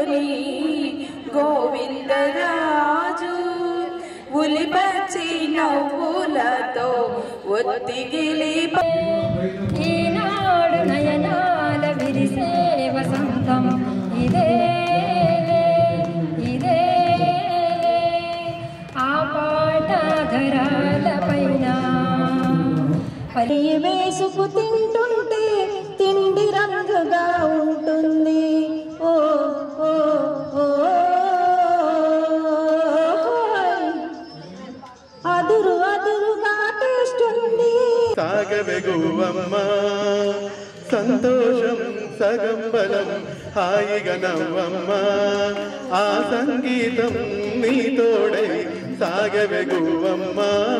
కొని గోవిందరాజు ఉలిపచ్చి నవ్వులతో ఒత్తిగిలి ఈనాడు నయనాల విరిసే వసంతం ఇదే ఇదే ఆ పాట ధరాల పైన పరి వేసుకు తింటుంటే తిండి రంగుగా ఉంటుంది ఓ ఓ ఓ అదురు అదురుగా టేస్ట్ ఉంది సాగవెగువమ్మ సంతోషం సగం బలం హాయిగా నవ్వమ్మ ఆ సంగీతం నీ తోడై సాగవెగువమ్మ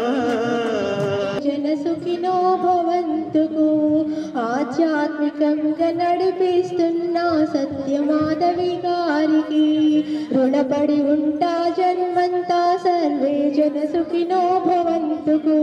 జనసుఖినో భవంతుకు ఆధ్యాత్మికంగా నడిపిస్తున్న సత్యమాధవి గారికి రుణపడి ఉంటా జన్మంతా సర్వే జనసుఖినో భవంతుకు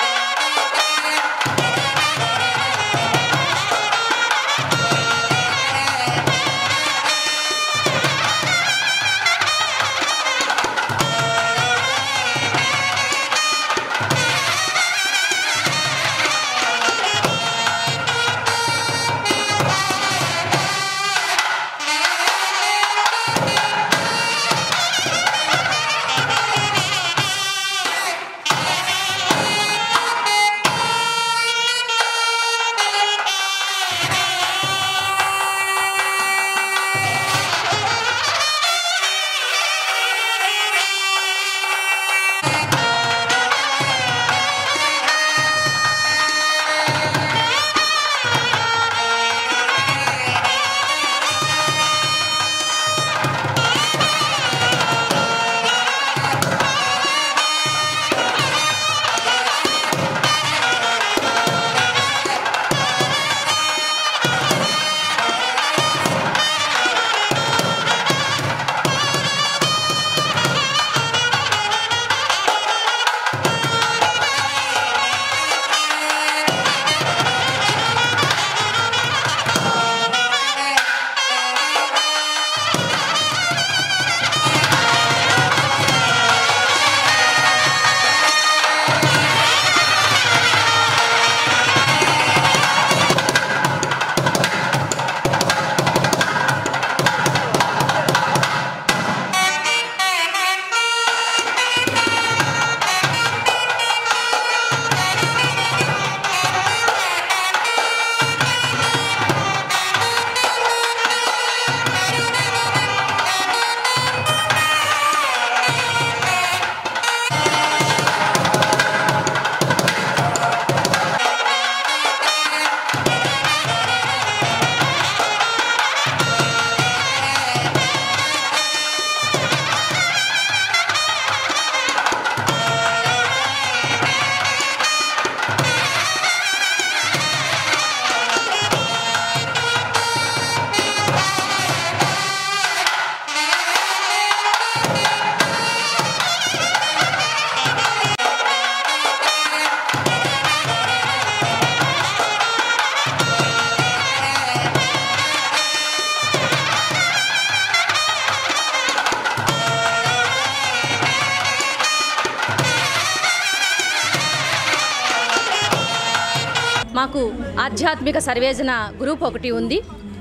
మాకు ఆధ్యాత్మిక సర్వేజన గ్రూప్ ఒకటి ఉంది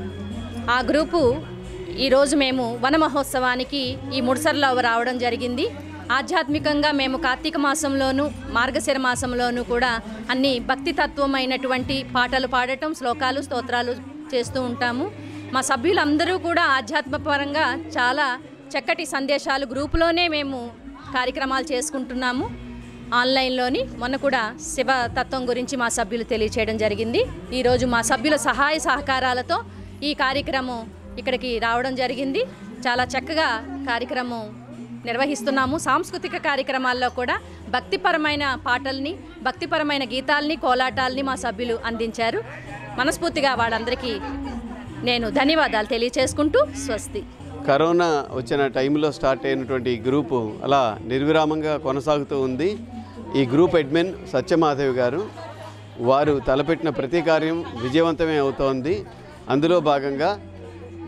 ఆ గ్రూపు ఈరోజు మేము వన మహోత్సవానికి ఈ ముడిసర్లో రావడం జరిగింది ఆధ్యాత్మికంగా మేము కార్తీక మాసంలోను మార్గశిర మాసంలోనూ కూడా అన్ని భక్తి తత్వమైనటువంటి పాటలు పాడటం శ్లోకాలు స్తోత్రాలు చేస్తూ ఉంటాము మా సభ్యులందరూ కూడా ఆధ్యాత్మపరంగా చాలా చక్కటి సందేశాలు గ్రూపులోనే మేము కార్యక్రమాలు చేసుకుంటున్నాము ఆన్లైన్లోని మొన్న కూడా శివతత్వం గురించి మా సభ్యులు తెలియచేయడం జరిగింది ఈరోజు మా సభ్యుల సహాయ సహకారాలతో ఈ కార్యక్రమం ఇక్కడికి రావడం జరిగింది చాలా చక్కగా కార్యక్రమం నిర్వహిస్తున్నాము సాంస్కృతిక కార్యక్రమాల్లో కూడా భక్తిపరమైన పాటల్ని భక్తిపరమైన గీతాల్ని కోలాటాల్ని మా సభ్యులు అందించారు మనస్ఫూర్తిగా వాళ్ళందరికీ నేను ధన్యవాదాలు తెలియచేసుకుంటూ స్వస్తి కరోనా వచ్చిన టైంలో స్టార్ట్ అయినటువంటి ఈ గ్రూపు అలా నిర్విరామంగా కొనసాగుతూ ఉంది ఈ గ్రూప్ అడ్మిన్ సత్యమాధవి గారు వారు తలపెట్టిన ప్రతి కార్యం విజయవంతమే అవుతోంది అందులో భాగంగా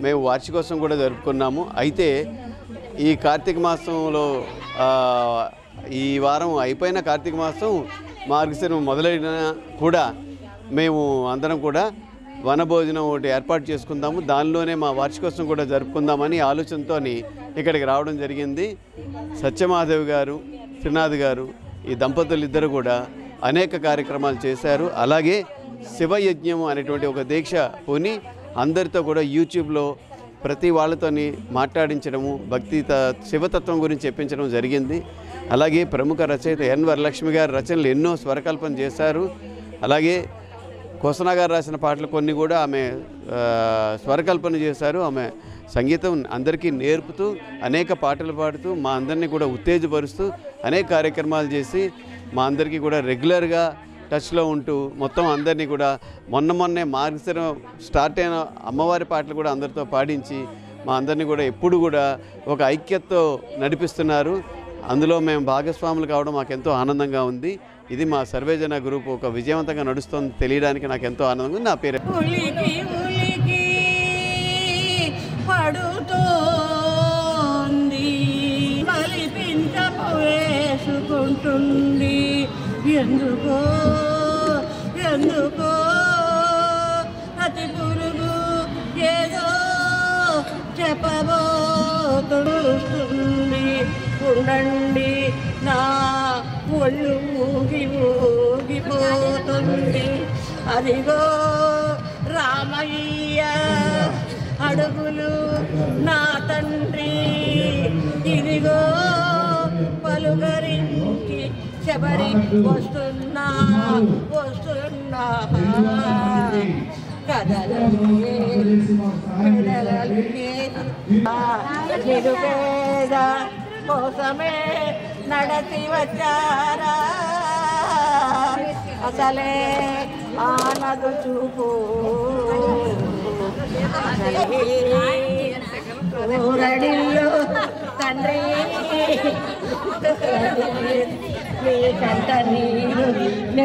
మేము వార్షికోత్సవం కూడా జరుపుకున్నాము అయితే ఈ కార్తీక మాసంలో ఆ, ఈ వారం అయిపోయిన కార్తీక మాసం మార్గశిరం మొదలైన కూడా మేము అందరం కూడా వనభోజనం ఒకటి ఏర్పాటు చేసుకుందాము దానిలోనే మా వార్షికోత్సవం కూడా జరుపుకుందామని ఆలోచనతో ఇక్కడికి రావడం జరిగింది సత్యమాధవ్ గారు త్రినాథ్ గారు ఈ దంపతులు ఇద్దరు కూడా అనేక కార్యక్రమాలు చేశారు అలాగే శివయజ్ఞం అనేటువంటి ఒక దీక్ష పూని అందరితో కూడా యూట్యూబ్లో ప్రతి వాళ్ళతోని మాట్లాడించడము భక్తి త శివతత్వం గురించి చెప్పించడం జరిగింది అలాగే ప్రముఖ రచయిత ఎన్ వరలక్ష్మి గారి రచనలు ఎన్నో స్వరకల్పన చేశారు అలాగే కోసన గారు రాసిన పాటలు కొన్ని కూడా ఆమె ఆ, స్వరకల్పన చేశారు ఆమె సంగీతం అందరికీ నేర్పుతూ అనేక పాటలు పాడుతూ మా అందరినీ కూడా ఉత్తేజపరుస్తూ అనేక కార్యక్రమాలు చేసి మా అందరికీ కూడా రెగ్యులర్గా టచ్లో ఉంటూ మొత్తం అందరినీ కూడా మొన్న మొన్నే మార్గశిరం స్టార్ట్ అయిన అమ్మవారి పాటలు కూడా అందరితో పాడించి మా అందరినీ కూడా ఎప్పుడు కూడా ఒక ఐక్యతతో నడిపిస్తున్నారు అందులో మేము భాగస్వాములు కావడం మాకు ఎంతో ఆనందంగా ఉంది ఇది మా సర్వేజన గ్రూప్ ఒక విజయవంతంగా నడుస్తుంది తెలియడానికి నాకు ఎంతో ఆనందంగా ఉంది నా పేరు ఉలికి ఉలికి పడుతోంది మలి పింఛపు వేసుకుంటుంది ఎందుకో ఎందుకో అతి పురుగు ఏదో చెప్పబోతుంది ఉండండి నా ఒళ్ళు ఊగి ఊగిపోతుంది అదిగో రామయ్య అడుగులు నా తండ్రి ఇదిగో పలుకరించి శబరి వస్తున్నా వస్తున్నా నిరుపేద కోసమే నడచి వచ్చారా అసలే ఆనదు చూపు ఊరడిల్లు తండ్రి నీ కంట నీరు నే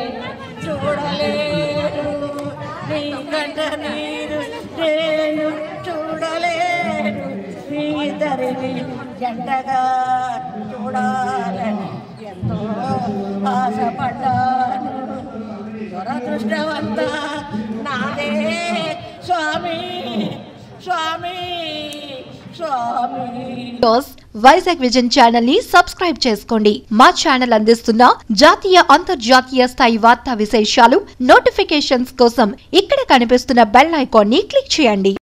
చూడలేరు నీ కంట నీరు నేను చూడలేను నీ ఇద్దరిని జంటగా చూడాలని ఎంతో ఆశపడ్డాను దురదృష్టవంత నాదే స్వామి స్వామి స్వామి న్యూస్ వైజాగ్ విజన్ ఛానల్ ని సబ్స్క్రైబ్ చేసుకోండి మా ఛానల్ అందిస్తున్న జాతీయ అంతర్జాతీయ స్థాయి వార్తా విశేషాలు నోటిఫికేషన్స్ కోసం ఇక్కడ కనిపిస్తున్న బెల్ ఐకాన్ ని క్లిక్ చేయండి